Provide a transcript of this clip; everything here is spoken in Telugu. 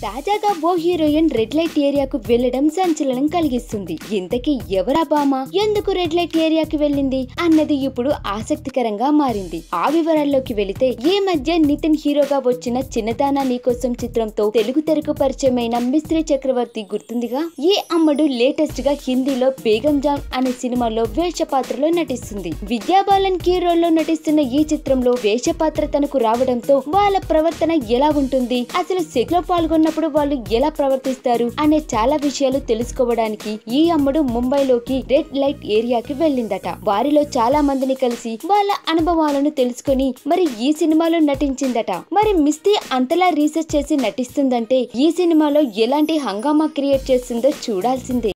తాజాగా ఓ హీరోయిన్ రెడ్ లైట్ ఏరియాకు వెళ్లడం సంచలనం కలిగిస్తుంది ఇంతకీ ఎవరా బామ ఎందుకు రెడ్ లైట్ ఏరియాకి వెళ్ళింది అన్నది ఇప్పుడు ఆసక్తికరంగా మారింది ఆ వివరాల్లోకి వెళితే ఈ మధ్య నితిన్ హీరోగా వచ్చిన చిన్నదానా నీకోసం చిత్రంతో తెలుగు తెరకు పరిచయమైన మిస్త్రీ చక్రవర్తి గుర్తుందిగా ఈ అమ్మడు లేటెస్ట్ గా హిందీలో బేగం జామ్ అనే సినిమాలో వేష పాత్రలో నటిస్తుంది విద్యాబాలన్ కీ రోల్ లో నటిస్తున్న ఈ చిత్రంలో వేష పాత్ర తనకు రావడంతో వాళ్ళ ప్రవర్తన ఎలా ఉంటుంది అసలు సెక్ లో పాల్గొన్నప్పుడు వాళ్ళు ఎలా ప్రవర్తిస్తారు అనే చాలా విషయాలు తెలుసుకోవడానికి ఈ అమ్మడు ముంబైలోకి రెడ్ లైట్ ఏరియాకి వెళ్ళిందట వారిలో చాలా మందిని కలిసి వాళ్ళ అనుభవాలను తెలుసుకొని మరి ఈ సినిమాలో నటించిందట మరి మిస్తి అంతలా రీసెర్చ్ చేసి నటిస్తుందంటే ఈ సినిమాలో ఎలాంటి హంగామా క్రియేట్ చేస్తుందో చూడాల్సిందే